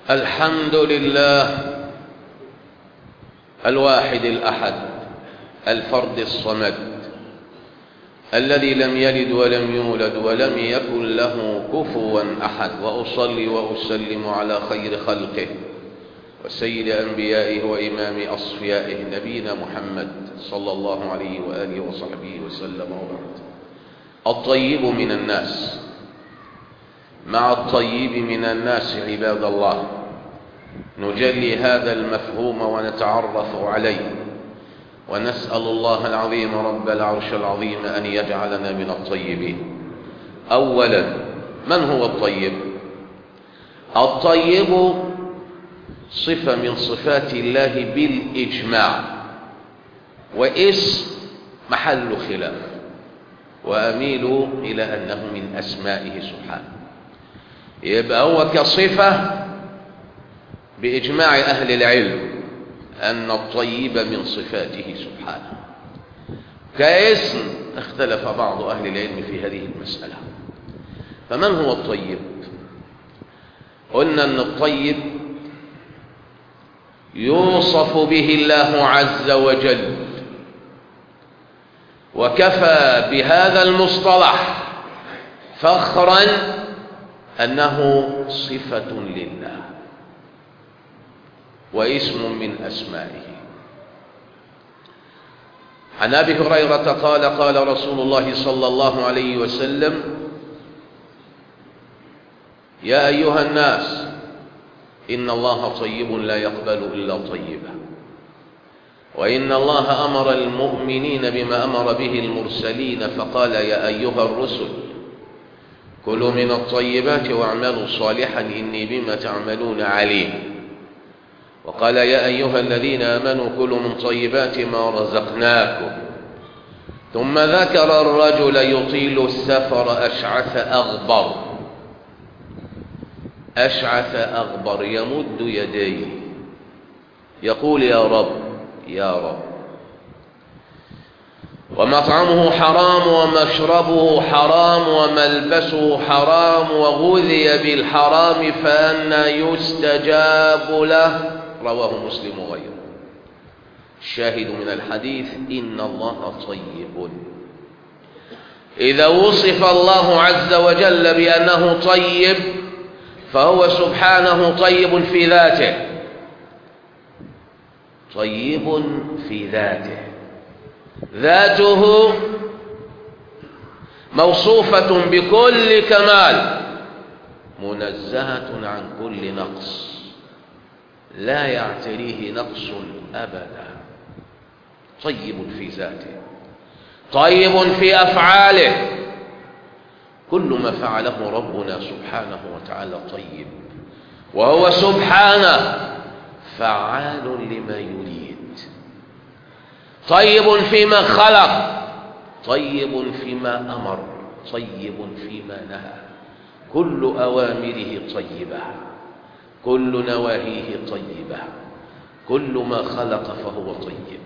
الحمد لله الواحد الأحد الفرد الصمد الذي لم يلد ولم يولد ولم يكن له كفوا أحد وأصلي وأسلم على خير خلقه وسيد أنبيائه وإمام أصفيائه نبينا محمد صلى الله عليه وآله وصحبه وسلم وبعد الطيب من الناس مع الطيب من الناس عباد الله نجلي هذا المفهوم ونتعرف عليه ونسأل الله العظيم رب العرش العظيم أن يجعلنا من الطيبين أولا من هو الطيب الطيب صفة من صفات الله بالإجماع واسم محل خلاف وأميل إلى أنه من أسمائه سبحانه يبقى هو كصفة بإجماع أهل العلم أن الطيب من صفاته سبحانه كاسم اختلف بعض أهل العلم في هذه المسألة فمن هو الطيب قلنا أن الطيب يوصف به الله عز وجل وكفى بهذا المصطلح فخرا أنه صفة لله واسم من أسمائه عن أبي هريرة قال قال رسول الله صلى الله عليه وسلم يا أيها الناس إن الله طيب لا يقبل إلا طيبا وإن الله أمر المؤمنين بما أمر به المرسلين فقال يا أيها الرسل كلوا من الطيبات واعملوا صالحا إني بما تعملون عليم وقال يا أيها الذين آمنوا كلوا من طيبات ما رزقناكم ثم ذكر الرجل يطيل السفر أشعث أغبر أشعث أغبر يمد يديه يقول يا رب يا رب ومطعمه حرام ومشربه حرام وملبسه حرام وغذي بالحرام فأنا يستجاب له رواه مسلم وغيره الشاهد من الحديث إن الله طيب إذا وصف الله عز وجل بأنه طيب فهو سبحانه طيب في ذاته طيب في ذاته ذاته موصوفة بكل كمال منزهة عن كل نقص لا يعتريه نقص أبدا طيب في ذاته طيب في أفعاله كل ما فعله ربنا سبحانه وتعالى طيب وهو سبحانه فعال لما يريد طيب فيما خلق طيب فيما أمر طيب فيما نهى كل أوامره طيبة كل نواهيه طيبة كل ما خلق فهو طيب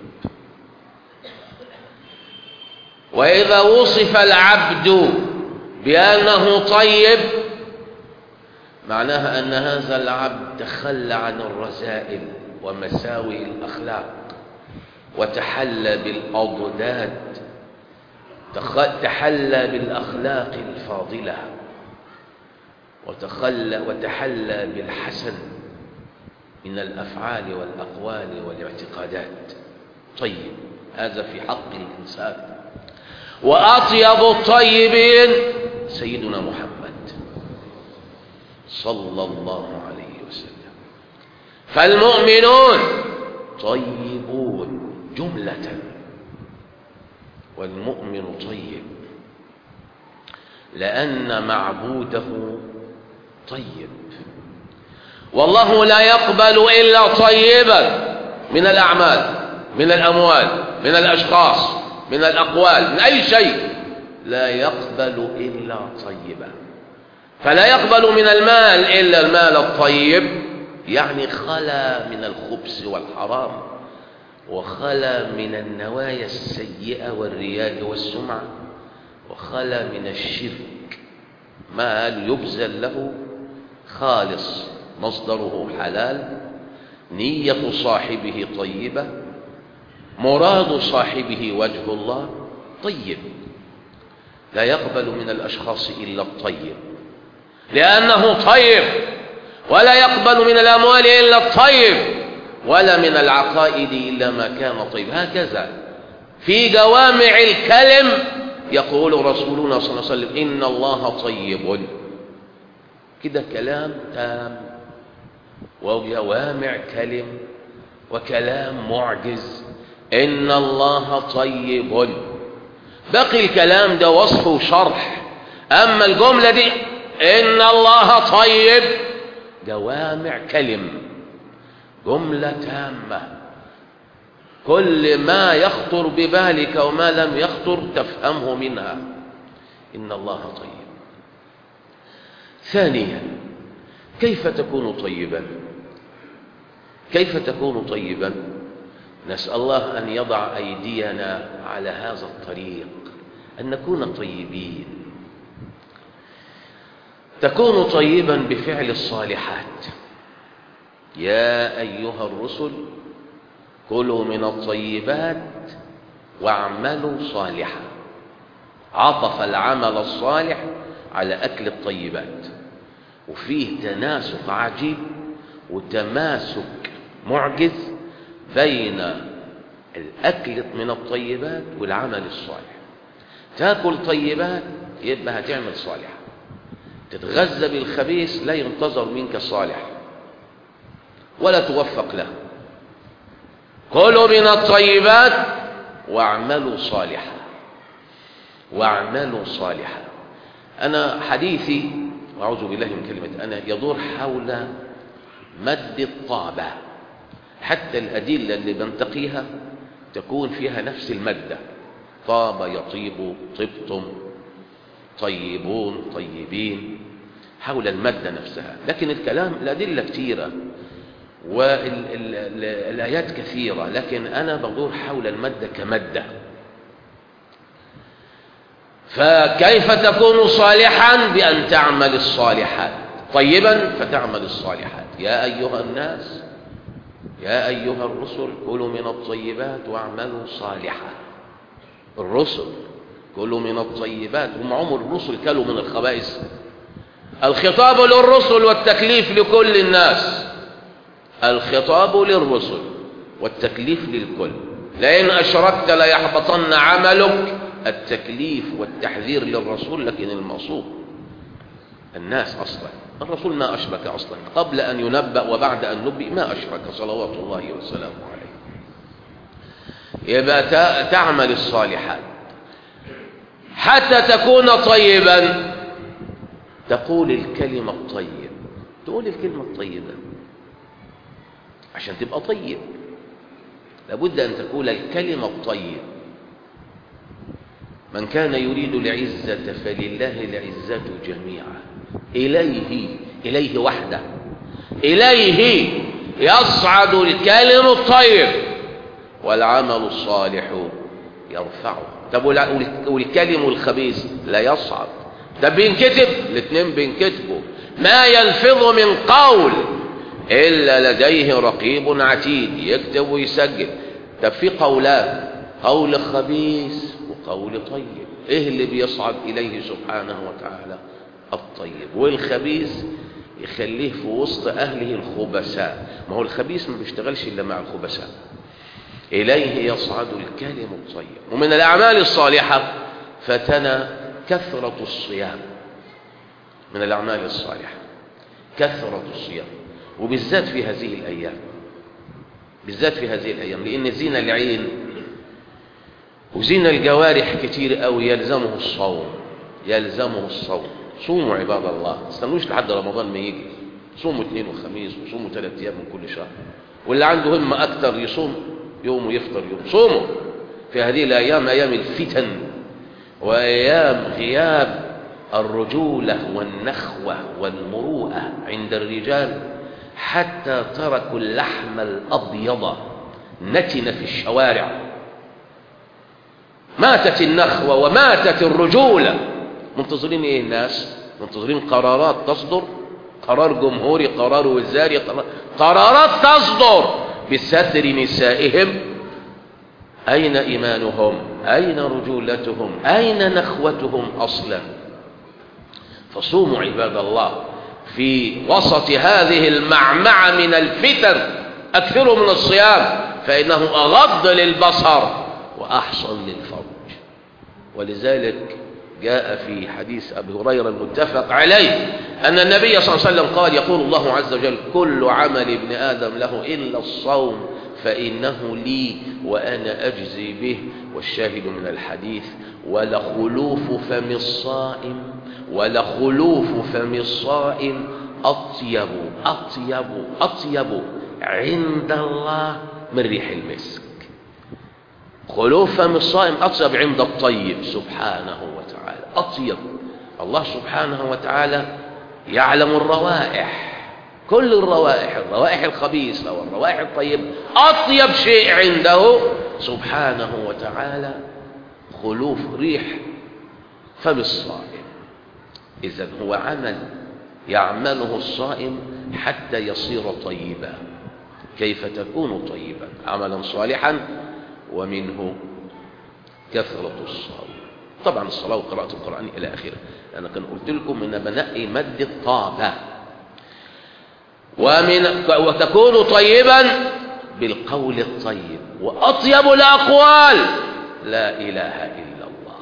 وإذا وصف العبد بأنه طيب معناها أن هذا العبد تخلى عن الرذائل ومساوئ الأخلاق وتحلى بالأضداد تحلى بالأخلاق الفاضلة وتخلى وتحلى بالحسن من الأفعال والأقوال والاعتقادات طيب هذا في حق الإنسان وأطيب الطيبين سيدنا محمد صلى الله عليه وسلم فالمؤمنون طيبون جملة والمؤمن طيب لأن معبوده طيب والله لا يقبل إلا طيبا من الأعمال من الأموال من الأشخاص من الأقوال من أي شيء لا يقبل إلا طيبا فلا يقبل من المال إلا المال الطيب يعني خلا من الخبث والحرام وخلا من النوايا السيئة والرياء والسمعة وخلا من الشرك مال يبذل له خالص مصدره حلال نية صاحبه طيبة مراد صاحبه وجه الله طيب لا يقبل من الأشخاص إلا الطيب لأنه طيب ولا يقبل من الأموال إلا الطيب ولا من العقائد إلا ما كان طيب هكذا في جوامع الكلم يقول رسولنا صلى الله عليه وسلم إن الله طيب كده كلام تام وجوامع كلم وكلام معجز إن الله طيب بقي الكلام ده وصف وشرح أما الجملة دي إن الله طيب جوامع كلم جملة تامة كل ما يخطر ببالك وما لم يخطر تفهمه منها إن الله طيب ثانيا كيف تكون طيبا كيف تكون طيبا نسأل الله أن يضع أيدينا على هذا الطريق أن نكون طيبين تكون طيبا بفعل الصالحات يا أيها الرسل كلوا من الطيبات واعملوا صالحا عطف العمل الصالح على أكل الطيبات وفيه تناسق عجيب وتماسك معجز بين الأكل من الطيبات والعمل الصالح تاكل طيبات يبقى هتعمل صالح تتغذى بالخبيث لا ينتظر منك الصالح ولا توفق له كلوا من الطيبات واعملوا صالحا واعملوا صالحا أنا حديثي أعوذ بالله من كلمة أنا يدور حول مد الطابة حتى الأدلة اللي بنتقيها تكون فيها نفس المادة طاب يطيب طبتم طيبون طيبين حول المادة نفسها لكن الكلام الأدلة كثيرة والآيات كثيرة لكن أنا بدور حول المادة كمادة فكيف تكون صالحا بأن تعمل الصالحات طيبا فتعمل الصالحات يا أيها الناس يا أيها الرسل كلوا من الطيبات واعملوا صالحا الرسل كلوا من الطيبات هم عمر الرسل كلوا من الخبائث الخطاب للرسل والتكليف لكل الناس الخطاب للرسل والتكليف للكل لئن أشركت ليحبطن عملك التكليف والتحذير للرسول لكن المقصود الناس أصلا الرسول ما أشرك أصلا قبل أن ينبأ وبعد أن نبئ ما أشرك صلوات الله وسلامه عليه يبقى تعمل الصالحات حتى تكون طيبا تقول الكلمة الطيب تقول الكلمة الطيبة عشان تبقى طيب لابد أن تقول الكلمة الطيب من كان يريد العزة فلله العزة جميعا إليه إليه وحده إليه يصعد الكلم الطيب والعمل الصالح يرفعه طب والكلم الخبيث لا يصعد ده بينكتب الاثنين بينكتبوا ما يلفظ من قول إلا لديه رقيب عتيد يكتب ويسجل طب في قولان قول خبيث وقول طيب ايه اللي بيصعد إليه سبحانه وتعالى الطيب والخبيث يخليه في وسط أهله الخبثاء ما هو الخبيث ما بيشتغلش إلا مع الخبثاء إليه يصعد الكلم الطيب ومن الأعمال الصالحة فتنا كثرة الصيام من الأعمال الصالحة كثرة الصيام وبالذات في هذه الأيام بالذات في هذه الأيام لأن زينة العين وزينة الجوارح كتير قوي يلزمه الصوم يلزمه الصوم صوموا عباد الله استنوش لحد رمضان ما يجي صوموا اثنين وخميس وصوموا ثلاث ايام من كل شهر واللي عنده همه اكثر يصوم يوم ويفطر يوم صوموا في هذه الايام ايام الفتن وايام غياب الرجوله والنخوه والمروءه عند الرجال حتى تركوا اللحم الابيض نتن في الشوارع ماتت النخوه وماتت الرجوله منتظرين ايه الناس منتظرين قرارات تصدر قرار جمهوري قرار وزاري قرار قرارات تصدر بستر نسائهم أين إيمانهم أين رجولتهم أين نخوتهم أصلا فصوموا عباد الله في وسط هذه المعمعة من الفتن أكثروا من الصيام فإنه أغض للبصر وأحصن للفرج ولذلك جاء في حديث أبي هريرة المتفق عليه أن النبي صلى الله عليه وسلم قال يقول الله عز وجل كل عمل ابن آدم له إلا الصوم فإنه لي وأنا أجزي به والشاهد من الحديث ولخلوف فم الصائم ولخلوف فم الصائم أطيب أطيب أطيب عند الله من ريح المسك خلوف فم الصائم أطيب عند الطيب سبحانه وتعالى أطيب الله سبحانه وتعالى يعلم الروائح كل الروائح الروائح الخبيثة والروائح الطيبة أطيب شيء عنده سبحانه وتعالى خلوف ريح فم الصائم إذا هو عمل يعمله الصائم حتى يصير طيبا كيف تكون طيبا عملا صالحا ومنه كثرة الصلاة طبعا الصلاة وقراءة القرآن إلى آخره أنا كان قلت لكم إن بنقي مد الطابة ومن وتكون طيبا بالقول الطيب وأطيب الأقوال لا إله إلا الله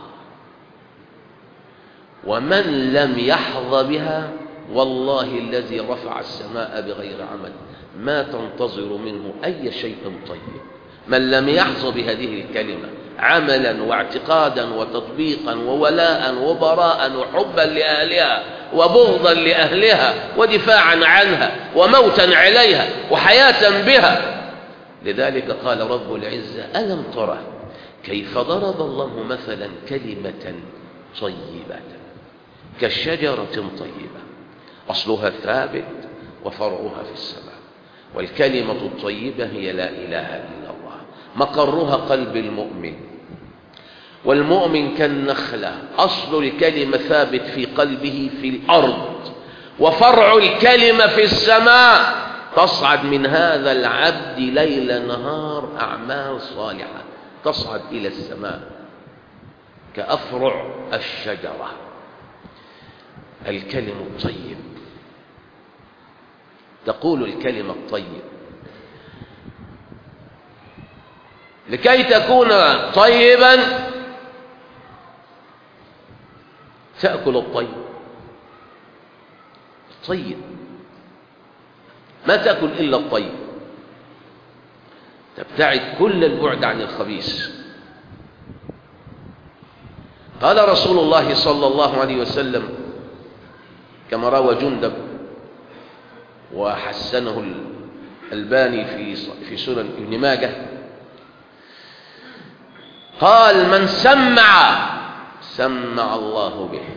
ومن لم يحظ بها والله الذي رفع السماء بغير عمل ما تنتظر منه أي شيء طيب من لم يحظ بهذه الكلمة عملا واعتقادا وتطبيقا وولاء وبراء وحبا لأهلها وبغضا لأهلها ودفاعا عنها وموتا عليها وحياة بها لذلك قال رب العزة ألم ترى كيف ضرب الله مثلا كلمة طيبة كالشجرة طيبة أصلها ثابت وفرعها في السماء والكلمة الطيبة هي لا إله إلا الله مقرها قلب المؤمن والمؤمن كالنخلة أصل الكلمة ثابت في قلبه في الأرض وفرع الكلمة في السماء تصعد من هذا العبد ليل نهار أعمال صالحة تصعد إلى السماء كأفرع الشجرة الكلم الطيب تقول الكلمة الطيب لكي تكون طيبا تأكل الطيب طيب ما تأكل إلا الطيب تبتعد كل البعد عن الخبيث قال رسول الله صلى الله عليه وسلم كما روى جندب وحسنه الألباني في في سنن ابن ماجه قال من سمع سمع الله به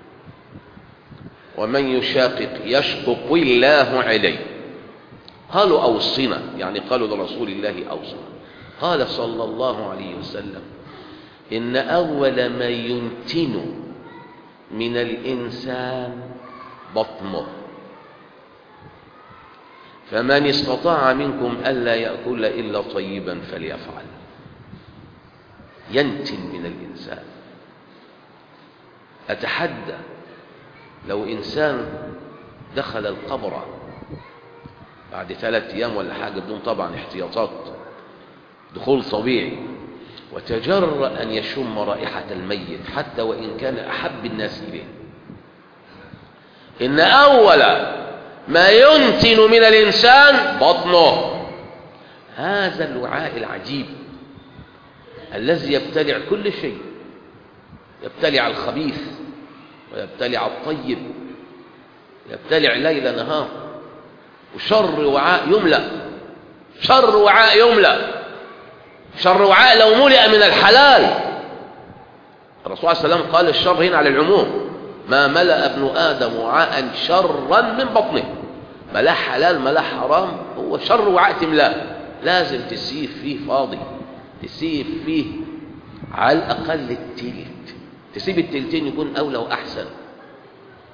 ومن يشاقق يشقق الله عليه قالوا أوصنا يعني قالوا لرسول الله أوصنا قال صلى الله عليه وسلم إن أول ما ينتن من الإنسان بطنه فمن استطاع منكم ألا يأكل إلا طيبا فليفعل ينتن من الإنسان أتحدى لو إنسان دخل القبر بعد ثلاثة أيام ولا حاجة بدون طبعا احتياطات دخول طبيعي وتجرأ أن يشم رائحة الميت حتى وإن كان أحب الناس إليه إن أول ما ينتن من الإنسان بطنه هذا الوعاء العجيب الذي يبتلع كل شيء يبتلع الخبيث ويبتلع الطيب يبتلع ليل نهار وشر وعاء يملأ شر وعاء يملأ شر وعاء لو ملئ من الحلال الرسول صلى الله عليه وسلم قال الشر هنا على العموم ما ملأ ابن آدم وعاء شرا من بطنه ملا حلال ملا حرام هو شر وعاء تملاه لازم تسيب فيه فاضي تسيب فيه على الأقل التلت تسيب التلتين يكون أولى وأحسن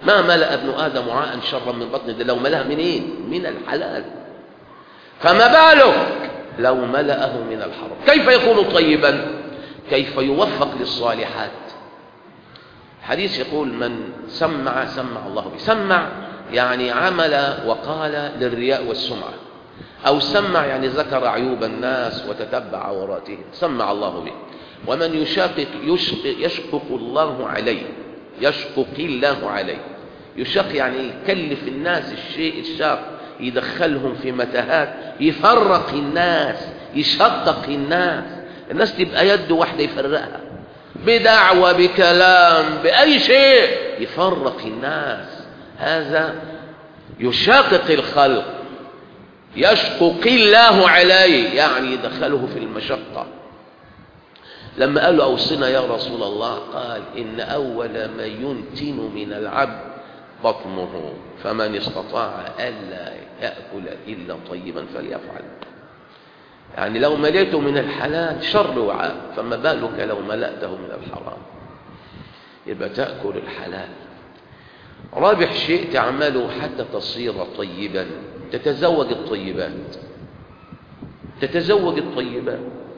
ما ملأ ابن آدم وعاء شرا من بطن ده لو ملأها منين من الحلال فما بالك لو ملأه من الحرام كيف يكون طيبا كيف يوفق للصالحات حديث يقول من سمع سمع الله به سمع يعني عمل وقال للرياء والسمعة أو سمع يعني ذكر عيوب الناس وتتبع عوراتهم سمع الله به ومن يشاقق يشقق, يشقق الله عليه يشقق الله عليه يشق يعني يكلف الناس الشيء الشاق يدخلهم في متاهات يفرق الناس يشقق الناس الناس تبقى يد واحدة يفرقها بدعوة بكلام بأي شيء يفرق الناس هذا يشاقق الخلق يشقق الله عليه يعني يدخله في المشقة لما قال له أوصنا يا رسول الله قال إن أول ما ينتن من العبد بطنه فمن استطاع ألا يأكل إلا طيبا فليفعل يعني لو مليته من الحلال شر وعاء فما بالك لو ملأته من الحرام يبقى تأكل الحلال رابح شيء تعمله حتى تصير طيبا تتزوج الطيبات تتزوج الطيبات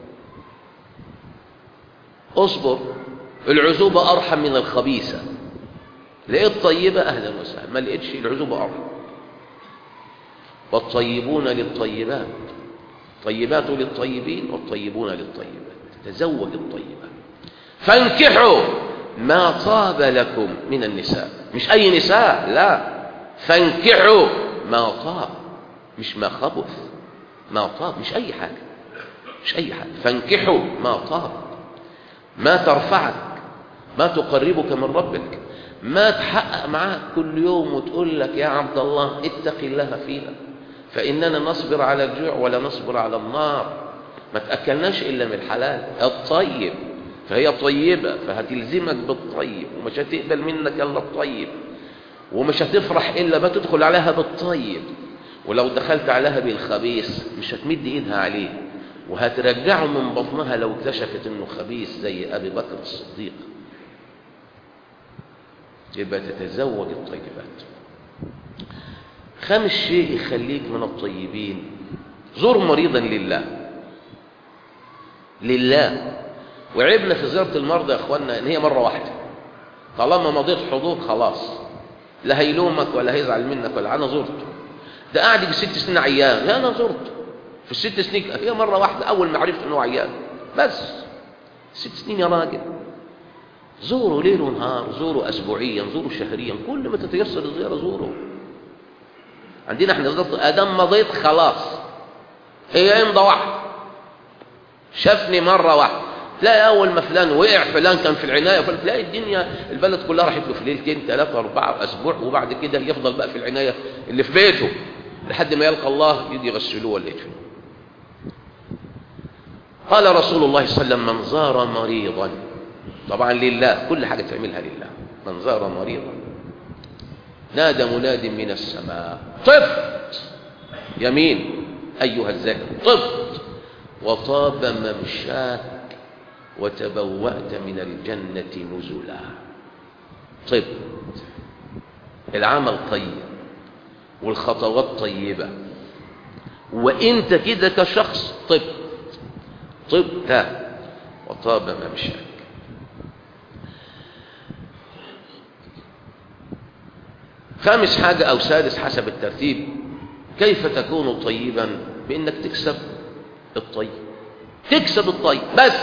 اصبر العزوبة أرحم من الخبيثة لقيت طيبة أهلا وسهلا ما لقيتش العزوبة أرحم والطيبون للطيبات طيبات للطيبين والطيبون للطيبات تزوج الطيبات فانكحوا ما طاب لكم من النساء مش أي نساء لا فانكحوا ما طاب مش ما خبث ما طاب مش أي حاجة مش أي حاجة فانكحوا ما طاب ما ترفعك ما تقربك من ربك ما تحقق معاك كل يوم وتقول لك يا عبد الله اتق الله فينا فإننا نصبر على الجوع ولا نصبر على النار ما تأكلناش إلا من الحلال الطيب فهي طيبة فهتلزمك بالطيب ومش هتقبل منك إلا الطيب ومش هتفرح إلا ما تدخل عليها بالطيب ولو دخلت عليها بالخبيث مش هتمد إيدها عليه وهترجعه من بطنها لو اكتشفت انه خبيث زي ابي بكر الصديق يبقى تتزوج الطيبات خامس شيء يخليك من الطيبين زور مريضا لله لله وعيبنا في زيارة المرضى يا اخوانا ان هي مرة واحدة طالما مضيت حضور خلاص لا هيلومك ولا هيزعل منك ولا انا زرته ده قاعد يجي ست سنين عيان لا انا زرته في الست سنين هي مرة واحدة أول ما عرفت أنه عيان بس ست سنين يا راجل زوروا ليل ونهار زوروا أسبوعيا زوروا شهريا كل ما تتيسر الزيارة زوروا عندنا احنا زرت أدم مضيت خلاص هي يمضى واحد شافني مرة واحدة تلاقي أول ما فلان وقع فلان كان في العناية فلان تلاقي الدنيا البلد كلها راحت له في ليلتين ثلاثة أربعة أسبوع وبعد كده يفضل بقى في العناية اللي في بيته لحد ما يلقى الله يجي يغسلوه ولا يدفنوه قال رسول الله صلى الله عليه وسلم من زار مريضا طبعا لله كل حاجة تعملها لله من زار مريضا نادى مناد من السماء طفت يمين أيها الزاكر طفت وطاب ممشاك وتبوأت من الجنة نزلا طفت العمل طيب والخطوات طيبة وانت كده كشخص طبت طبت وطاب ممشاك خامس حاجة أو سادس حسب الترتيب كيف تكون طيبا بأنك تكسب الطيب تكسب الطيب بس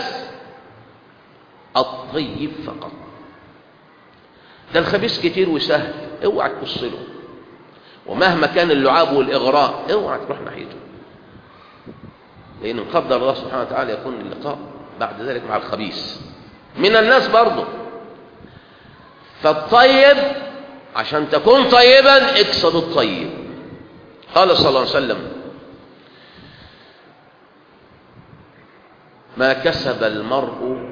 الطيب فقط ده الخبيث كتير وسهل اوعى تبص له ومهما كان اللعاب والإغراء اوعى تروح ناحيته لأن قدر الله سبحانه وتعالى يكون اللقاء بعد ذلك مع الخبيث من الناس برضه فالطيب عشان تكون طيبا اكسب الطيب قال صلى الله عليه وسلم ما كسب المرء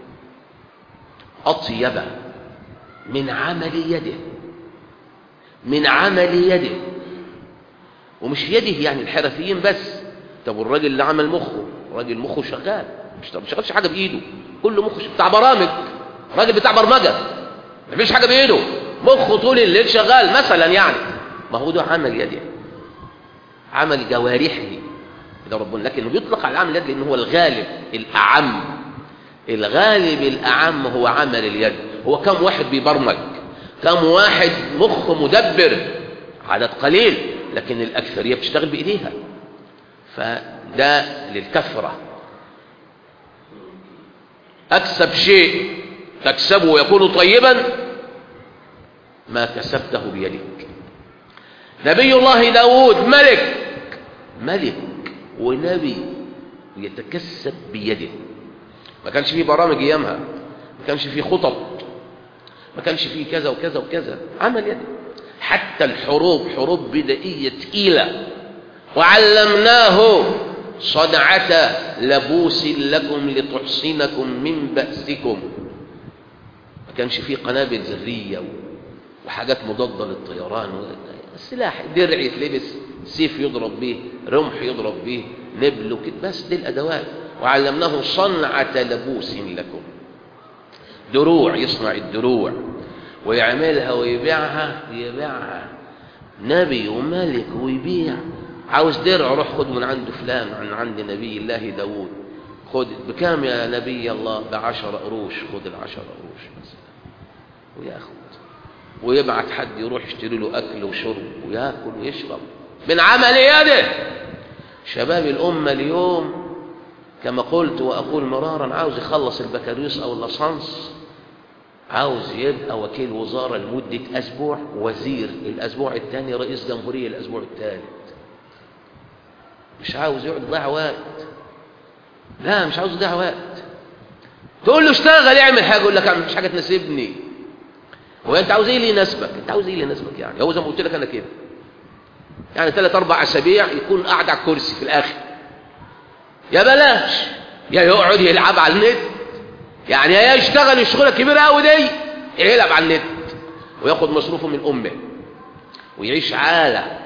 أطيب من عمل يده من عمل يده ومش يده يعني الحرفيين بس طب والراجل اللي عمل مخه راجل مخه شغال مش ما شغالش حاجه بايده كله مخه بتاع برامج راجل بتاع برمجه مفيش حاجه بايده مخه طول الليل شغال مثلا يعني ما هو ده عمل يده عمل جوارحه ده ربنا لكنه بيطلق على العمل اليد لأنه هو الغالب الأعم الغالب الأعم هو عمل اليد هو كم واحد بيبرمج كم واحد مخ مدبر عدد قليل لكن الأكثرية بتشتغل بإيديها فده للكثرة أكسب شيء تكسبه ويكون طيبا ما كسبته بيدك نبي الله داود ملك ملك ونبي يتكسب بيده ما كانش فيه برامج ايامها ما كانش فيه خطط ما كانش فيه كذا وكذا وكذا عمل يده حتى الحروب حروب بدائية تقيلة وعلمناه صنعة لبوس لكم لتحصنكم من بأسكم ما كانش فيه قنابل ذرية وحاجات مضادة للطيران السلاح درع يتلبس سيف يضرب به رمح يضرب به نبل وكده بس دي الأدوات وعلمناه صنعة لبوس لكم دروع يصنع الدروع ويعملها ويبيعها يبيعها نبي وملك ويبيع عاوز درع روح خد من عند فلان عن عند نبي الله داود خد بكام يا نبي الله بعشر قروش خد العشر قروش مثلا وياخد ويبعت حد يروح يشتري له أكل وشرب وياكل ويشرب من عمل يده شباب الأمة اليوم كما قلت وأقول مرارا عاوز يخلص البكالوريوس أو اللصانس عاوز يبقى وكيل وزارة لمدة أسبوع وزير الأسبوع الثاني رئيس جمهورية الأسبوع الثالث مش عاوز يقعد يضيع وقت لا مش عاوز يضيع وقت تقول له اشتغل اعمل حاجة يقول لك مفيش حاجة تناسبني هو انت عاوز ايه اللي يناسبك انت عاوز ايه اللي يناسبك يعني هو زي ما قلت لك انا كده يعني ثلاث اربع اسابيع يكون قاعد على الكرسي في الاخر يا بلاش يا يقعد يلعب على النت يعني يا يشتغل الشغله الكبيره قوي دي يلعب على النت وياخد مصروفه من امه ويعيش عاله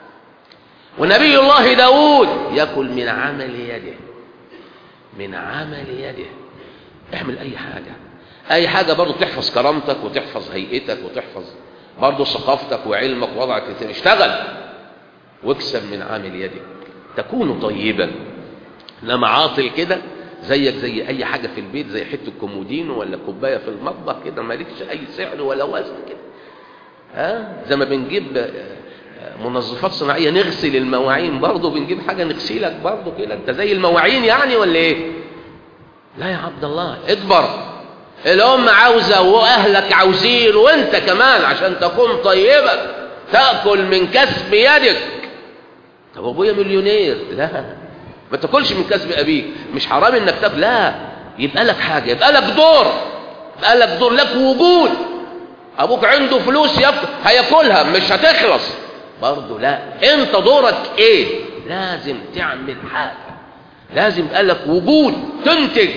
ونبي الله داود ياكل من عمل يده من عمل يده اعمل اي حاجه اي حاجه برضه تحفظ كرامتك وتحفظ هيئتك وتحفظ برضه ثقافتك وعلمك ووضعك اشتغل واكسب من عمل يدك تكون طيبا انما عاطل كده زيك زي اي حاجه في البيت زي حته كومودينو ولا كوبايه في المطبخ كده مالكش اي سعر ولا وزن كده ها زي ما بنجيب منظفات صناعيه نغسل المواعين برضه بنجيب حاجه نغسلك برضه كده انت زي المواعين يعني ولا ايه لا يا عبد الله اكبر الام عاوزه واهلك عاوزين وانت كمان عشان تكون طيبا تاكل من كسب يدك طب ابويا مليونير لا ما تاكلش من كسب ابيك مش حرام انك تاكل لا يبقى لك حاجه يبقى لك دور يبقى لك دور لك وجود ابوك عنده فلوس ياكل هياكلها مش هتخلص برضه لا انت دورك ايه لازم تعمل حاجه لازم يبقى لك وجود تنتج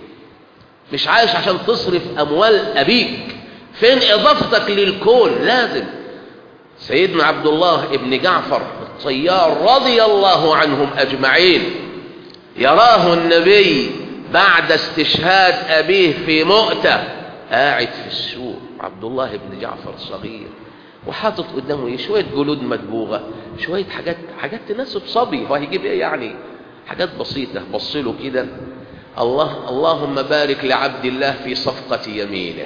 مش عايش عشان تصرف اموال ابيك فين اضافتك للكون لازم سيدنا عبد الله ابن جعفر الطيار رضي الله عنهم اجمعين يراه النبي بعد استشهاد ابيه في مؤتة قاعد في السوق عبد الله بن جعفر الصغير وحاطط قدامه ايه شويه جلود مدبوغه شويه حاجات حاجات تناسب صبي هو هيجيب ايه يعني حاجات بسيطه بص له كده الله اللهم بارك لعبد الله في صفقه يمينه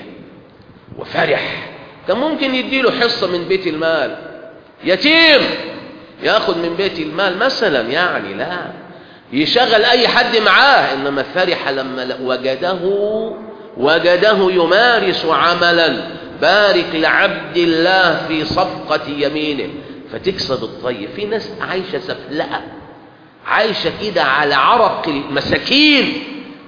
وفرح كان ممكن يديله حصه من بيت المال يتيم ياخذ من بيت المال مثلا يعني لا يشغل اي حد معاه انما فرح لما وجده وجده يمارس عملا بارك لعبد الله في صفقة يمينه فتكسب الطيب في ناس عايشة سفلقة عايشة كده على عرق المساكين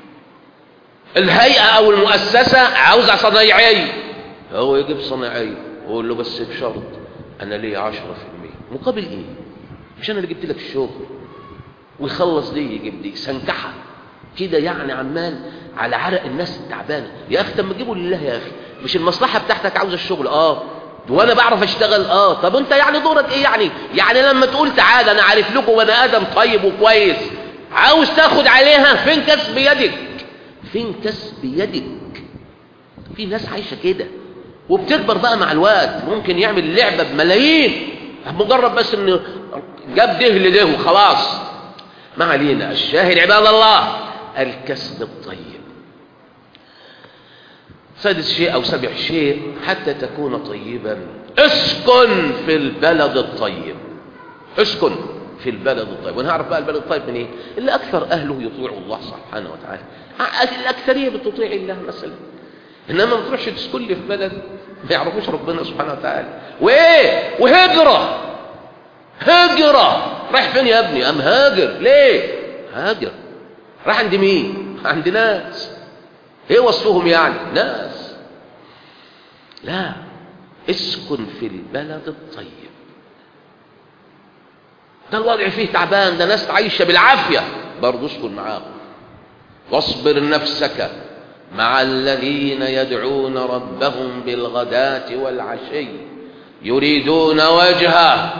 الهيئة أو المؤسسة عاوزة صنايعي هو يجيب صنايعي ويقول له بس بشرط أنا لي عشرة في المية مقابل إيه مش أنا اللي جبت لك الشغل ويخلص دي يجيب دي سنكحة كده يعني عمال على عرق الناس التعبانه يا اخي طب ما تجيبه لله يا اخي مش المصلحه بتاعتك عاوزه الشغل اه وانا بعرف اشتغل اه طب انت يعني دورك ايه يعني يعني لما تقول تعالى انا عارف لكم بني ادم طيب وكويس عاوز تاخد عليها فين كسب يدك فين كسب يدك في ناس عايشه كده وبتكبر بقى مع الوقت ممكن يعمل لعبة بملايين مجرد بس انه جاب ده لده وخلاص ما علينا الشاهد عباد الله الكسب الطيب سادس شيء أو سبع شيء حتى تكون طيبا اسكن في البلد الطيب اسكن في البلد الطيب ونعرف بقى البلد الطيب من ايه اللي اكثر اهله يطيعوا الله سبحانه وتعالى الاكثريه بتطيع الله مثلا انما ما تروحش تسكن لي في بلد ما يعرفوش ربنا سبحانه وتعالى وايه وهجره هجره رايح فين يا ابني ام هاجر ليه هاجر راح عند مين عند ناس ايه وصفهم يعني ناس لا اسكن في البلد الطيب ده الوضع فيه تعبان ده ناس عايشة بالعافية برضه اسكن معاهم واصبر نفسك مع الذين يدعون ربهم بالغداة والعشي يريدون وجهه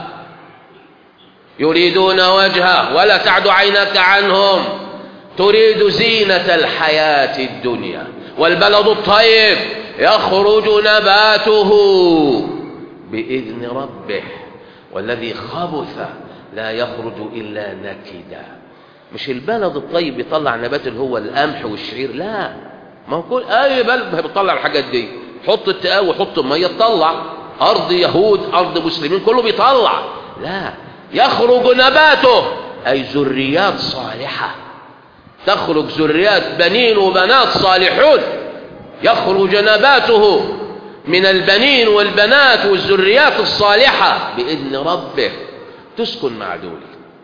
يريدون وجهه ولا تعد عينك عنهم تريد زينة الحياة الدنيا والبلد الطيب يخرج نباته بإذن ربه والذي خبث لا يخرج إلا نكدا مش البلد الطيب بيطلع نبات اللي هو القمح والشعير لا ما هو كل أي بلد بيطلع الحاجات دي حط التقاوي حط المية تطلع أرض يهود أرض مسلمين كله بيطلع لا يخرج نباته أي ذريات صالحة تخرج ذريات بنين وبنات صالحون يخرج نباته من البنين والبنات والذريات الصالحة بإذن ربه تسكن مع دول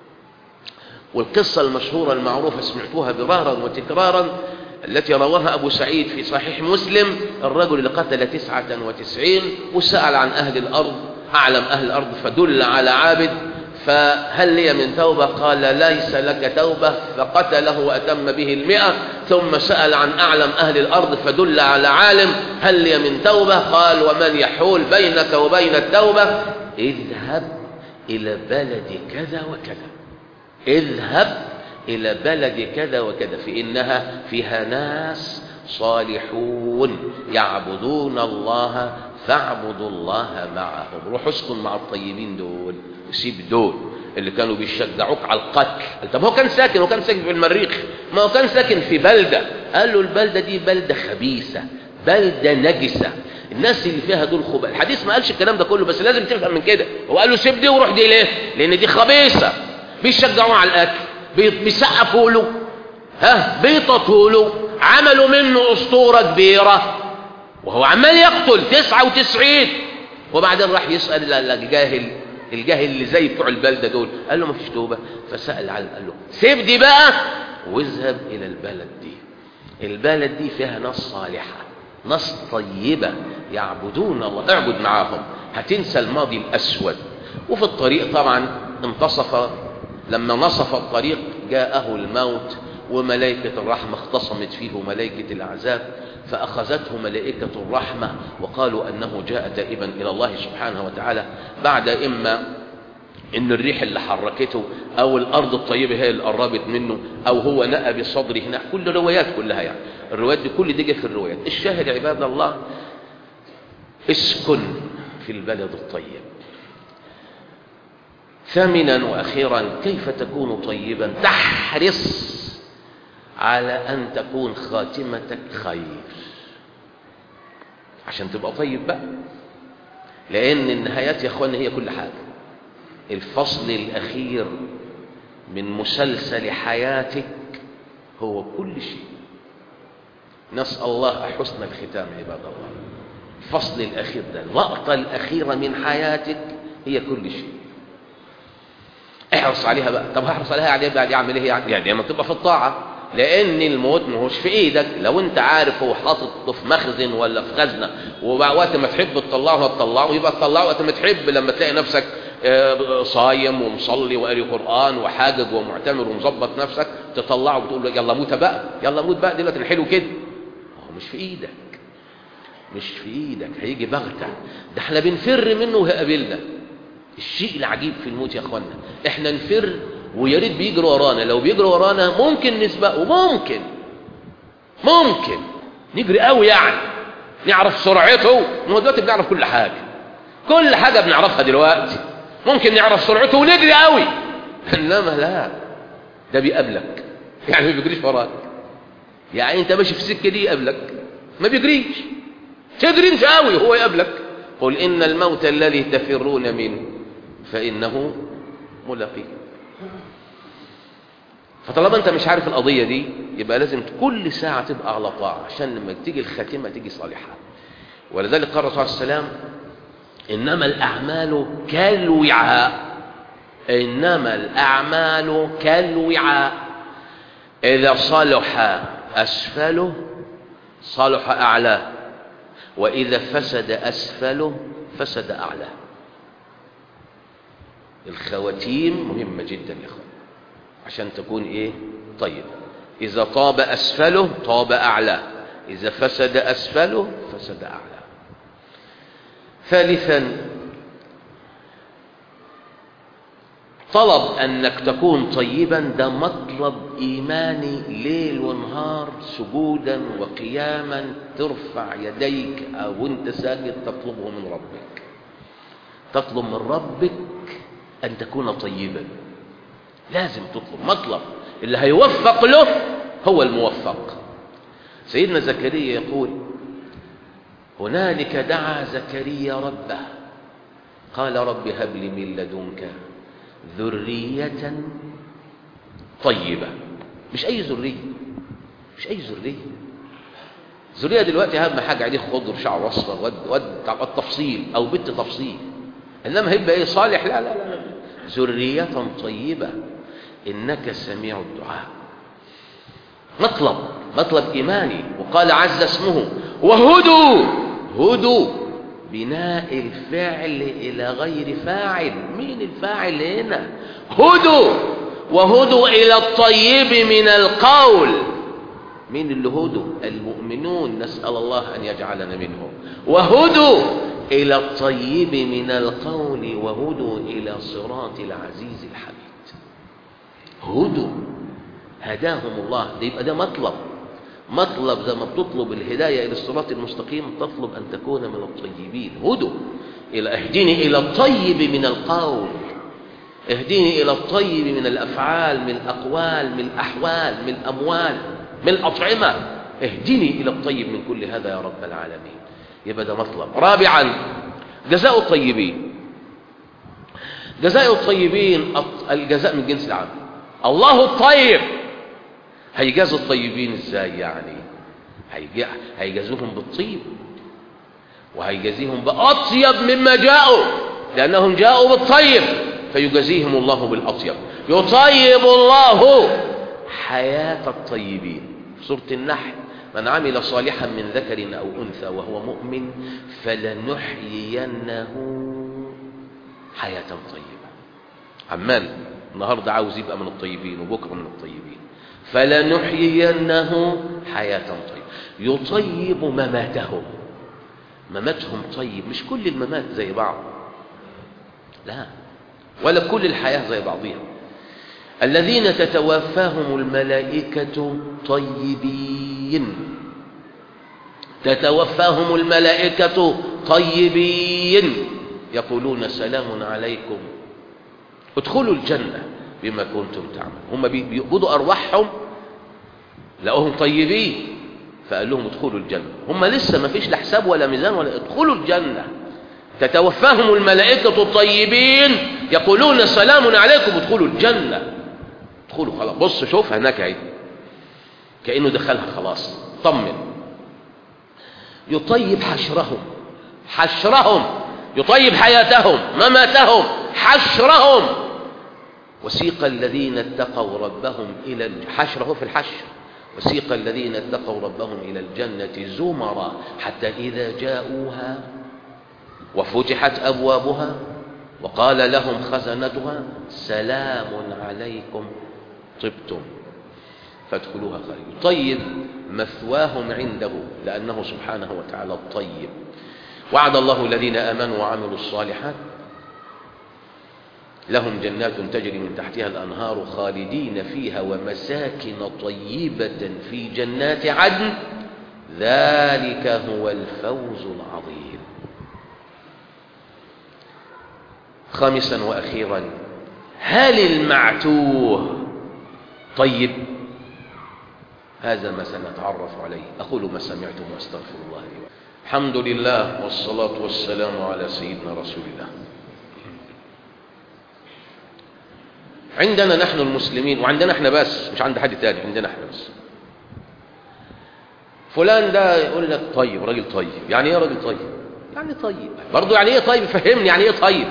والقصة المشهورة المعروفة سمعتوها مرارا وتكرارا التي رواها أبو سعيد في صحيح مسلم الرجل اللي قتل تسعة وتسعين وسأل عن أهل الأرض أعلم أهل الأرض فدل على عابد فهل لي من توبة قال ليس لك توبة فقتله وأتم به المئة ثم سأل عن أعلم أهل الأرض فدل على عالم هل لي من توبة قال ومن يحول بينك وبين التوبة اذهب إلى بلد كذا وكذا اذهب إلى بلد كذا وكذا فإنها فيها ناس صالحون يعبدون الله فاعبدوا الله معهم روح اسكن مع الطيبين دول وسيب دول اللي كانوا بيشجعوك على القتل طب هو كان ساكن هو كان ساكن في المريخ ما هو كان ساكن في بلدة قال له البلدة دي بلدة خبيثة بلدة نجسة الناس اللي فيها دول خبث الحديث ما قالش الكلام ده كله بس لازم تفهم من كده هو قال له سيب دي وروح دي ليه لان دي خبيثة بيشجعوه على الاكل بيسقفوا له ها بيططوا له عملوا منه اسطورة كبيرة وهو عمال يقتل تسعة وتسعين وبعدين راح يسأل الجاهل الجاهل اللي زي بتوع البلدة دول قال له ما فيش توبة فسأل على قال له سيب دي بقى واذهب إلى البلد دي البلد دي فيها ناس صالحة ناس طيبة يعبدون الله اعبد معاهم هتنسى الماضي الأسود وفي الطريق طبعا انتصف لما نصف الطريق جاءه الموت وملائكة الرحمة اختصمت فيه ملائكة العذاب فأخذته ملائكة الرحمة وقالوا أنه جاء تائبا إلى الله سبحانه وتعالى بعد إما إن الريح اللي حركته أو الأرض الطيبة هي اللي قربت منه أو هو نأى بصدره هنا كل الروايات كلها يعني الروايات دي كل دي في الروايات الشاهد عباد الله اسكن في البلد الطيب ثامنا وأخيرا كيف تكون طيبا تحرص على أن تكون خاتمتك خير عشان تبقى طيب بقى لأن النهايات يا أخواني هي كل حاجة الفصل الأخير من مسلسل حياتك هو كل شيء نسأل الله حسن الختام عباد الله الفصل الأخير ده اللقطة الأخيرة من حياتك هي كل شيء احرص عليها بقى طب هحرص عليها يعني بعد يعمل ايه يعني يعني ما تبقى في الطاعه لان الموت ما هوش في ايدك لو انت عارف هو حاطط في مخزن ولا في خزنه ووقت ما تحب تطلعه هتطلعه يبقى تطلعه وقت ما تحب لما تلاقي نفسك صايم ومصلي وقاري قران وحاجج ومعتمر ومظبط نفسك تطلعه وتقول له يلا موت بقى يلا موت بقى دلوقتي حلو كده هو مش في ايدك مش في ايدك هيجي بغته ده احنا بنفر منه وهيقابلنا الشيء العجيب في الموت يا اخوانا احنا نفر ويا ريت بيجري ورانا لو بيجري ورانا ممكن نسبقه ممكن ممكن نجري قوي يعني نعرف سرعته ما هو دلوقتي بنعرف كل حاجة كل حاجة بنعرفها دلوقتي ممكن نعرف سرعته ونجري قوي انما لا ده بيقابلك يعني ما بيجريش وراك يعني انت ماشي في السكه دي يقابلك ما بيجريش تجري انت قوي هو يقابلك قل ان الموت الذي تفرون منه فانه ملاقيه فطالما انت مش عارف القضيه دي يبقى لازم كل ساعه تبقى على طاعه عشان لما تيجي الخاتمه تيجي صالحه ولذلك قال الرسول صلى الله عليه وسلم انما الاعمال كالوعاء انما الاعمال كالوعاء اذا صلح اسفله صلح اعلاه واذا فسد اسفله فسد اعلاه الخواتيم مهمه جدا يا اخوان عشان تكون ايه طيب اذا طاب اسفله طاب اعلاه اذا فسد اسفله فسد اعلاه ثالثا طلب انك تكون طيبا ده مطلب ايماني ليل ونهار سجودا وقياما ترفع يديك او انت ساجد تطلبه من ربك تطلب من ربك ان تكون طيبا لازم تطلب مطلب اللي هيوفق له هو الموفق سيدنا زكريا يقول هنالك دعا زكريا ربه قال رب هب لي من لدنك ذرية طيبة مش أي ذرية مش أي ذرية ذرية دلوقتي أهم حاجة عليه خضر شعر أصفر ود ود التفصيل أو بنت تفصيل إنما هيبقى إيه صالح لا لا لا ذرية طيبة إنك سميع الدعاء مطلب مطلب إيماني وقال عز اسمه وهدوا هدوا بناء الفعل إلى غير فاعل مين الفاعل هنا هدوا وهدوا إلى الطيب من القول مين اللي هدوا المؤمنون نسأل الله أن يجعلنا منهم وهدوا إلى الطيب من القول وهدوا إلى صراط العزيز الحميد هدوا هداهم الله ده يبقى ده مطلب مطلب زي ما بتطلب الهداية إلى الصراط المستقيم تطلب أن تكون من الطيبين هدوا إلى اهدني إلى الطيب من القول اهدني إلى الطيب من الأفعال من الأقوال من الأحوال من الأموال من الأطعمة اهدني إلى الطيب من كل هذا يا رب العالمين يبقى ده مطلب رابعا جزاء الطيبين جزاء الطيبين الجزاء من جنس العمل الله الطيب هيجازوا الطيبين ازاي يعني هيجازوهم بالطيب وهيجازيهم بأطيب مما جاءوا لأنهم جاءوا بالطيب فيجازيهم الله بالأطيب يطيب الله حياة الطيبين في سورة النحل من عمل صالحا من ذكر أو أنثى وهو مؤمن فلنحيينه حياة طيبة عمان النهاردة عاوز يبقى من الطيبين وبكرة من الطيبين فلنحيينه حياة طيبة يطيب مماتهم مماتهم طيب مش كل الممات زي بعض لا ولا كل الحياة زي بعضها الذين تتوفاهم الملائكة طيبين تتوفاهم الملائكة طيبين يقولون سلام عليكم ادخلوا الجنة بما كنتم تعملون هم بيقبضوا أرواحهم لقوهم طيبين فقال لهم ادخلوا الجنة هم لسه ما فيش لا حساب ولا ميزان ولا ادخلوا الجنة تتوفاهم الملائكة الطيبين يقولون سلام عليكم ادخلوا الجنة ادخلوا خلاص بص شوف هناك اهي كأنه دخلها خلاص طمن يطيب حشرهم حشرهم يطيب حياتهم مماتهم حشرهم وسيق الذين اتقوا ربهم إلى حشره في الحشر وسيق الذين اتقوا ربهم إلى الجنة زمرا حتى إذا جاءوها وفتحت أبوابها وقال لهم خزنتها سلام عليكم طبتم فادخلوها خالدين طيب مثواهم عنده لأنه سبحانه وتعالى الطيب وعد الله الذين آمنوا وعملوا الصالحات لهم جنات تجري من تحتها الأنهار خالدين فيها ومساكن طيبة في جنات عدن ذلك هو الفوز العظيم خامسا وأخيرا هل المعتوه طيب هذا ما سنتعرف عليه أقول ما سمعتم وأستغفر الله لي الحمد لله والصلاة والسلام على سيدنا رسول الله عندنا نحن المسلمين وعندنا احنا بس مش عند حد تاني عندنا احنا بس فلان ده يقول لك طيب راجل طيب يعني ايه راجل طيب يعني طيب برضه يعني ايه طيب فهمني يعني ايه طيب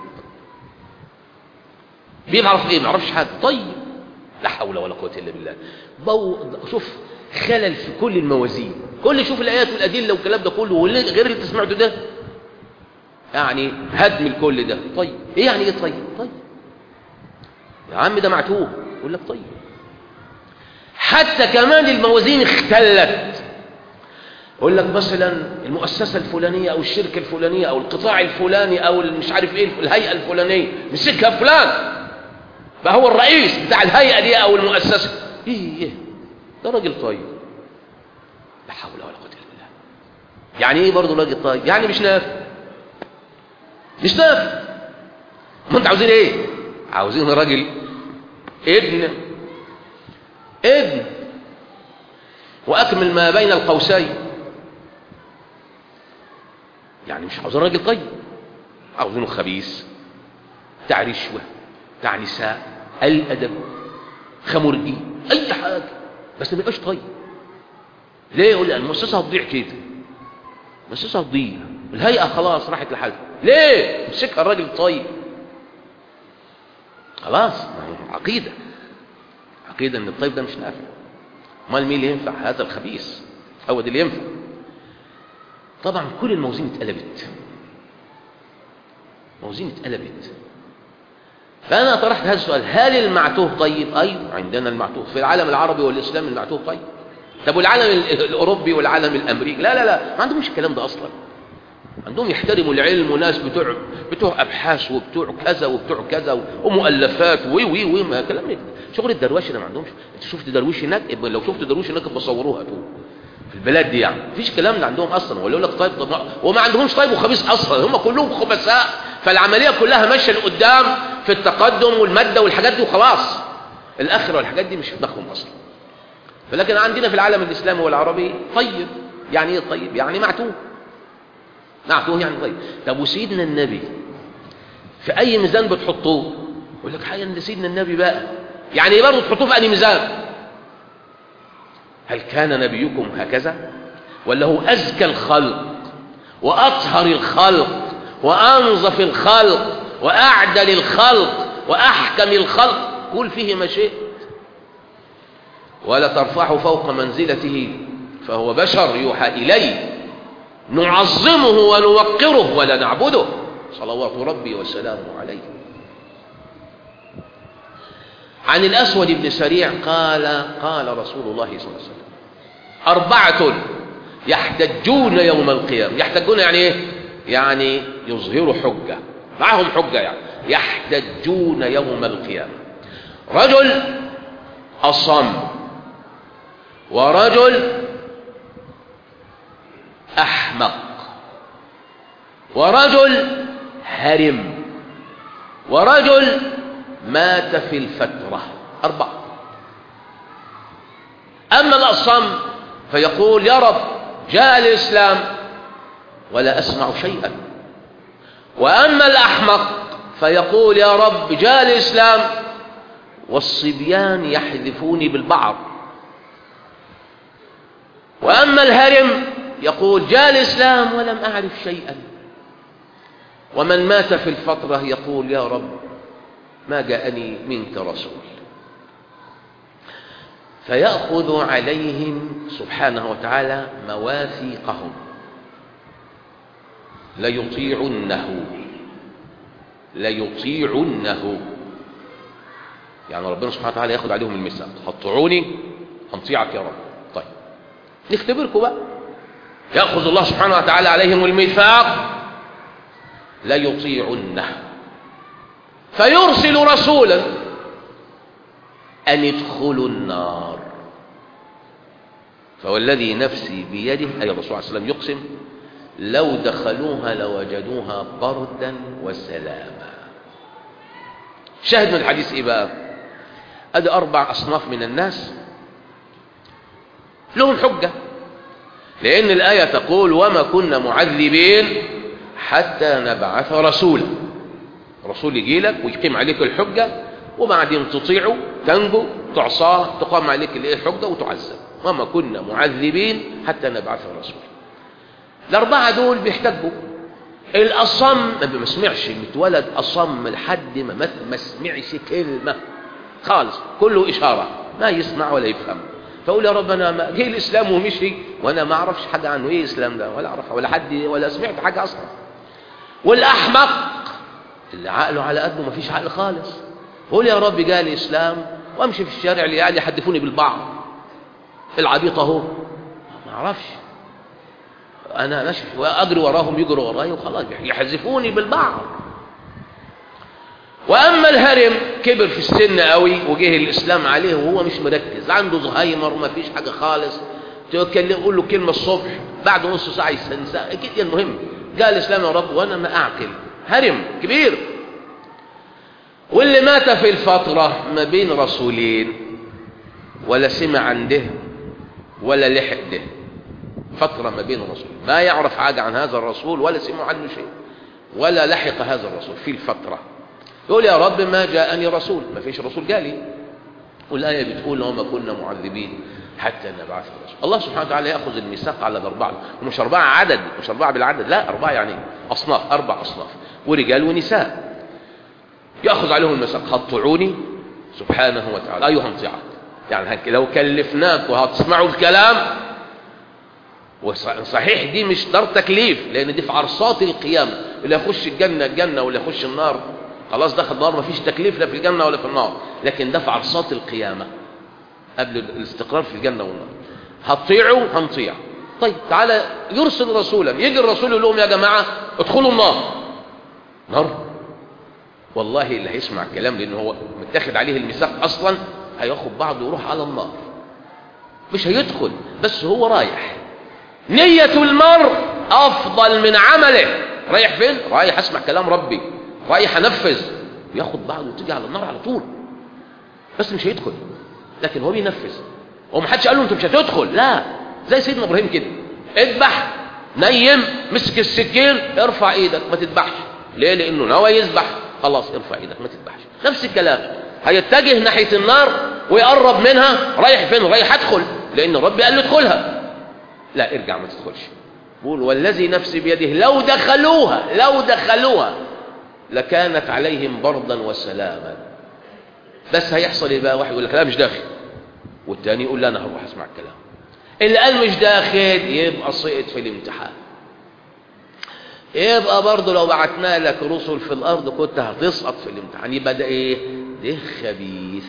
بيعرف ايه ما يعرفش حاجه طيب لا حول ولا قوه الا بالله بو... شوف خلل في كل الموازين كل شوف الايات والادله والكلام ده كله غير اللي سمعته ده يعني هدم الكل ده طيب ايه يعني ايه طيب طيب يا عم ده معتوه يقول لك طيب حتى كمان الموازين اختلت يقول لك مثلا المؤسسة الفلانية أو الشركة الفلانية أو القطاع الفلاني أو مش عارف إيه الهيئة الفلانية مسكها فلان بقى هو الرئيس بتاع الهيئة دي أو المؤسسة إيه إيه ده راجل طيب لا حول ولا قوة إلا بالله يعني إيه برضه راجل طيب يعني مش نافع مش نافع ما أنت عاوزين إيه عاوزين راجل ابن ابن وأكمل ما بين القوسين يعني مش عاوزين راجل طيب عاوزينه خبيث بتاع رشوة بتاع نساء الأدب خمرجي أي حاجة بس ما يبقاش طيب ليه يقول لي المؤسسة هتضيع كده المؤسسة هتضيع الهيئة خلاص راحت لحالها ليه مسكها الراجل طيب خلاص عقيدة عقيدة ان الطيب ده مش نافع امال مين اللي ينفع هذا الخبيث هو ده اللي ينفع طبعا كل الموازين اتقلبت موازين اتقلبت فأنا طرحت هذا السؤال هل المعتوه طيب أيوة عندنا المعتوه في العالم العربي والإسلام المعتوه طيب طب والعالم الأوروبي والعالم الأمريكي لا لا لا ما عندهمش الكلام ده أصلا عندهم يحترموا العلم وناس بتوع بتوع ابحاث وبتوع كذا وبتوع كذا ومؤلفات وي وي وي ما كلام شغل الدرويش ده ما عندهمش انت شفت درويش هناك لو شفت درويش هناك بصوروها تو في البلاد دي يعني مفيش كلام ده عندهم اصلا ولا يقول لك طيب طب وما عندهمش طيب وخبيث اصلا هم كلهم خبثاء فالعمليه كلها ماشيه لقدام في التقدم والماده والحاجات دي وخلاص الاخره والحاجات دي مش في دماغهم اصلا فلكن عندنا في العالم الاسلامي والعربي طيب يعني ايه طيب يعني معتوه معتوه يعني طيب طب وسيدنا النبي في اي ميزان بتحطوه يقول لك حاجه ان سيدنا النبي بقى يعني برضه تحطوه في اي ميزان هل كان نبيكم هكذا ولا هو ازكى الخلق واطهر الخلق وانظف الخلق واعدل الخلق واحكم الخلق قل فيه ما شئت ولا ترفعه فوق منزلته فهو بشر يوحى اليه نعظمه ونوقره ولا نعبده صلوات ربي وسلامه عليه عن الأسود بن سريع قال قال رسول الله صلى الله عليه وسلم أربعة يحتجون يوم القيامة يحتجون يعني إيه؟ يعني يظهروا حجة معهم حجة يعني يحتجون يوم القيامة رجل أصم ورجل أحمق ورجل هرم ورجل مات في الفترة أربعة أما الأصم فيقول يا رب جاء الإسلام ولا أسمع شيئا وأما الأحمق فيقول يا رب جاء الإسلام والصبيان يحذفوني بالبعض وأما الهرم يقول جاء الإسلام ولم أعرف شيئا ومن مات في الفترة يقول يا رب ما جاءني منك رسول فيأخذ عليهم سبحانه وتعالى مواثيقهم ليطيعنه ليطيعنه يعني ربنا سبحانه وتعالى ياخذ عليهم الميثاق هتطيعوني هنطيعك يا رب طيب نختبركم بقى يأخذ الله سبحانه وتعالى عليهم الميثاق ليطيعنه فيرسل رسولا أن ادخلوا النار فوالذي نفسي بيده أي الرسول عليه السلام يقسم لو دخلوها لوجدوها بردا وسلاما شاهد من الحديث إيه بقى أدي أربع أصناف من الناس لهم حجة لأن الآية تقول وما كنا معذبين حتى نبعث رسولا رسول يجي لك ويقيم عليك الحجة وبعدين تطيعه تنجو تعصاه تقام عليك الحجة وتعذب وما كنا معذبين حتى نبعث رسولا الأربعة دول بيحتجوا الأصم ما سمعش متولد أصم لحد ما ما سمعش كلمة خالص كله إشارة ما يسمع ولا يفهم فأقول يا رب أنا ما جه الإسلام ومشي وأنا ما أعرفش حاجة عنه إيه الإسلام ده ولا أعرف ولا حد ولا سمعت حاجة أصلا والأحمق اللي عقله على قده ما فيش عقل خالص قول يا رب جاء الإسلام وأمشي في الشارع اللي قاعد يحدفوني بالبعض العبيط أهو ما أعرفش أنا ماشي وأجري وراهم يجروا وراي وخلاص يحذفوني بالبعض وأما الهرم كبر في السن قوي وجه الإسلام عليه وهو مش مركز عنده زهايمر وما فيش حاجة خالص تقول له كلمة الصبح بعد نص ساعة يستنسى أكيد المهم جاء الإسلام يا رب وأنا ما أعقل هرم كبير واللي مات في الفترة ما بين رسولين ولا سمع عن ده ولا لحق ده فترة ما بين رسول ما يعرف حاجة عن هذا الرسول ولا سمع عنه شيء ولا لحق هذا الرسول في الفترة يقول يا رب ما جاءني رسول ما فيش رسول جالي والآية بتقول وما كنا معذبين حتى نبعث رسول الله سبحانه وتعالى يأخذ الميثاق على الأربعة ومش أربعة عدد مش أربعة بالعدد لا أربعة يعني أصناف أربع أصناف ورجال ونساء يأخذ عليهم الميثاق هتطيعوني سبحانه وتعالى أيها انطيعك يعني لو كلفناك وهتسمعوا الكلام وصحيح دي مش دار تكليف لان دي في عرصات القيامه اللي يخش الجنه الجنه واللي يخش النار خلاص دخل النار مفيش تكليف لا في الجنه ولا في النار لكن ده في عرصات القيامه قبل الاستقرار في الجنه والنار هتطيعوا هنطيع طيب تعالى يرسل رسولا يجي الرسول يقول لهم يا جماعه ادخلوا النار نار والله اللي هيسمع الكلام لان هو متاخد عليه الميثاق اصلا هياخد بعضه ويروح على النار مش هيدخل بس هو رايح نية المرء أفضل من عمله رايح فين؟ رايح أسمع كلام ربي رايح أنفذ وياخد بعضه وتيجي على النار على طول بس مش هيدخل لكن هو بينفذ هو محدش قال له انت مش هتدخل لا زي سيدنا ابراهيم كده اذبح نيم مسك السكين ارفع ايدك ما تذبحش ليه لانه نوى يذبح خلاص ارفع ايدك ما تذبحش نفس الكلام هيتجه ناحيه النار ويقرب منها رايح فين رايح ادخل لان ربي قال له ادخلها لا ارجع ما تدخلش بقول والذي نفسي بيده لو دخلوها لو دخلوها لكانت عليهم بردا وسلاما بس هيحصل ايه بقى واحد يقول لك لا مش داخل والتاني يقول لا انا هروح اسمع الكلام اللي قال مش داخل يبقى سقط في الامتحان يبقى برضه لو بعتنا لك رسل في الارض كنت هتسقط في الامتحان يبقى ده ايه ده خبيث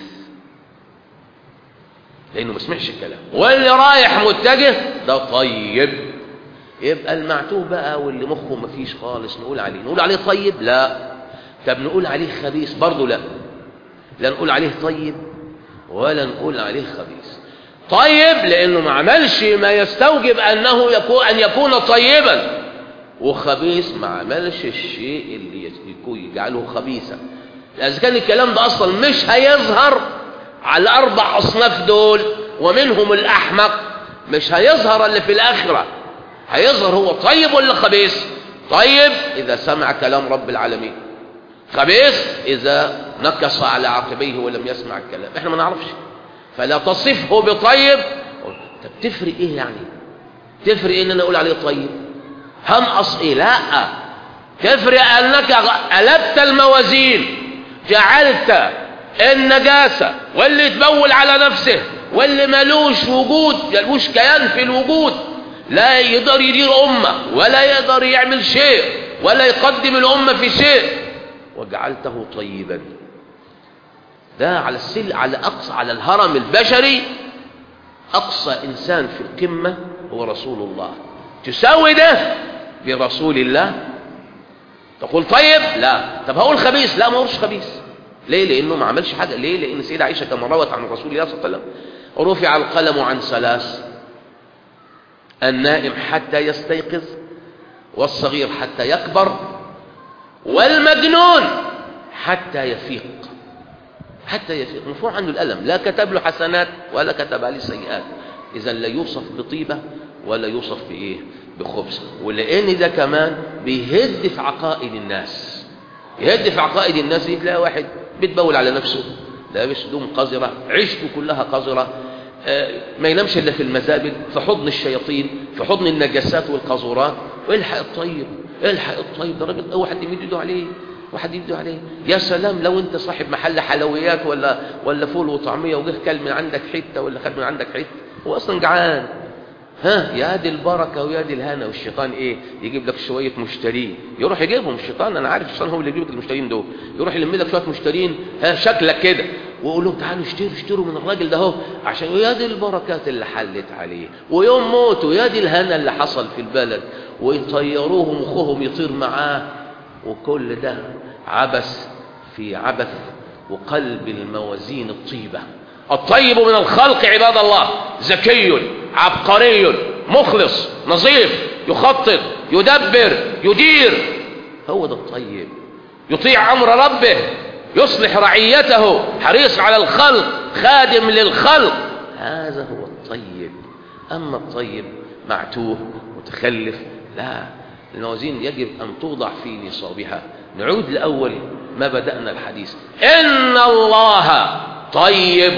لانه ما سمعش الكلام واللي رايح متجه ده طيب يبقى المعتوه بقى واللي مخه ما فيش خالص نقول عليه نقول عليه طيب لا طب نقول عليه خبيث برضه لا لا نقول عليه طيب ولا نقول عليه خبيث طيب لانه ما عملش ما يستوجب انه يكون ان يكون طيبا وخبيث ما عملش الشيء اللي يجعله خبيثا اذا كان الكلام ده اصلا مش هيظهر على الاربع اصناف دول ومنهم الاحمق مش هيظهر اللي في الاخره هيظهر هو طيب ولا خبيث طيب اذا سمع كلام رب العالمين خبيث اذا نكص على عقبيه ولم يسمع الكلام احنا ما نعرفش فلا تصفه بطيب طب تفرق ايه يعني تفرق ايه ان انا اقول عليه طيب هنقص ايه لا تفرق انك قلبت الموازين جعلت النجاسة واللي يتبول على نفسه واللي ملوش وجود ملوش كيان في الوجود لا يقدر يدير أمة ولا يقدر يعمل شيء ولا يقدم الأمة في شيء وجعلته طيبا ده على السل على أقصى على الهرم البشري أقصى إنسان في القمة هو رسول الله تساوي ده برسول الله تقول طيب لا طب هقول خبيث لا ما هوش خبيث ليه لانه ما عملش حاجه ليه لان سيدة عائشه كما روت عن رسول الله صلى الله عليه وسلم رفع القلم عن ثلاث النائم حتى يستيقظ والصغير حتى يكبر والمجنون حتى يفيق حتى يفيق مرفوع عنه الألم لا كتب له حسنات ولا كتب عليه سيئات إذا لا يوصف بطيبة ولا يوصف بإيه بخبث ولأن ده كمان بيهد في عقائد الناس يهد في عقائد الناس تلاقي واحد بيتبول على نفسه لابس هدوم قذرة عيشته كلها قذرة آه ما ينامش إلا في المزابل في حضن الشياطين في حضن النجاسات والقاذورات والحق الطيب الحق الطيب ده راجل واحد يمد ايده عليه واحد يبدو عليه يا سلام لو انت صاحب محل حلويات ولا ولا فول وطعميه وجه كل من عندك حته ولا خد من عندك حته هو اصلا جعان ها يا دي البركه ويا دي الهنا والشيطان ايه يجيب لك شويه مشترين يروح يجيبهم الشيطان انا عارف الشيطان هو اللي يجيب لك المشترين دول يروح يلم لك شويه مشترين ها شكلك كده ويقول لهم تعالوا اشتروا اشتروا من الراجل ده اهو عشان يا دي البركات اللي حلت عليه ويوم موته يا دي الهنا اللي حصل في البلد ويطيروه مخهم يطير معاه وكل ده عبث في عبث وقلب الموازين الطيبة الطيب من الخلق عباد الله ذكي عبقري مخلص نظيف يخطط يدبر يدير هو ده الطيب يطيع أمر ربه يصلح رعيته حريص على الخلق خادم للخلق هذا هو الطيب أما الطيب معتوه متخلف لا الموازين يجب أن توضع في نصابها نعود لأول ما بدأنا الحديث إن الله طيب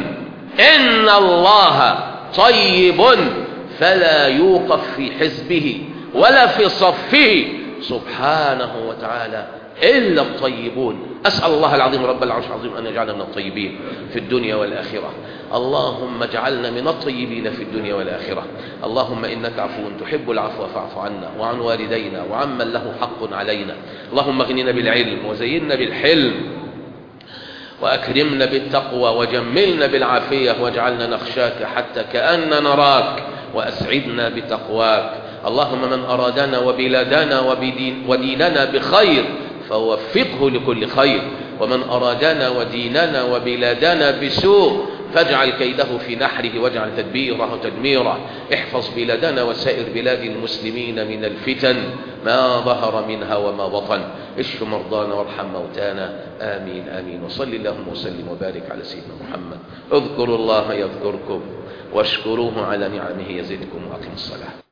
إن الله طيب فلا يوقف في حزبه ولا في صفه سبحانه وتعالى إلا الطيبون أسأل الله العظيم رب العرش العظيم أن يجعلنا من الطيبين في الدنيا والآخرة اللهم اجعلنا من الطيبين في الدنيا والآخرة اللهم إنك عفو تحب العفو فاعف عنا وعن والدينا وعمن له حق علينا اللهم اغننا بالعلم وزينا بالحلم وأكرمنا بالتقوى وجملنا بالعافية واجعلنا نخشاك حتى كأن نراك وأسعدنا بتقواك اللهم من أرادنا وبلادنا وبدين وديننا بخير فوفقه لكل خير ومن أرادنا وديننا وبلادنا بسوء فاجعل كيده في نحره واجعل تدبيره تدميرا احفظ بلادنا وسائر بلاد المسلمين من الفتن ما ظهر منها وما بطن اشف مرضانا وارحم موتانا آمين آمين وصل اللهم وسلم وبارك على سيدنا محمد اذكروا الله يذكركم واشكروه على نعمه يزدكم وأقم الصلاة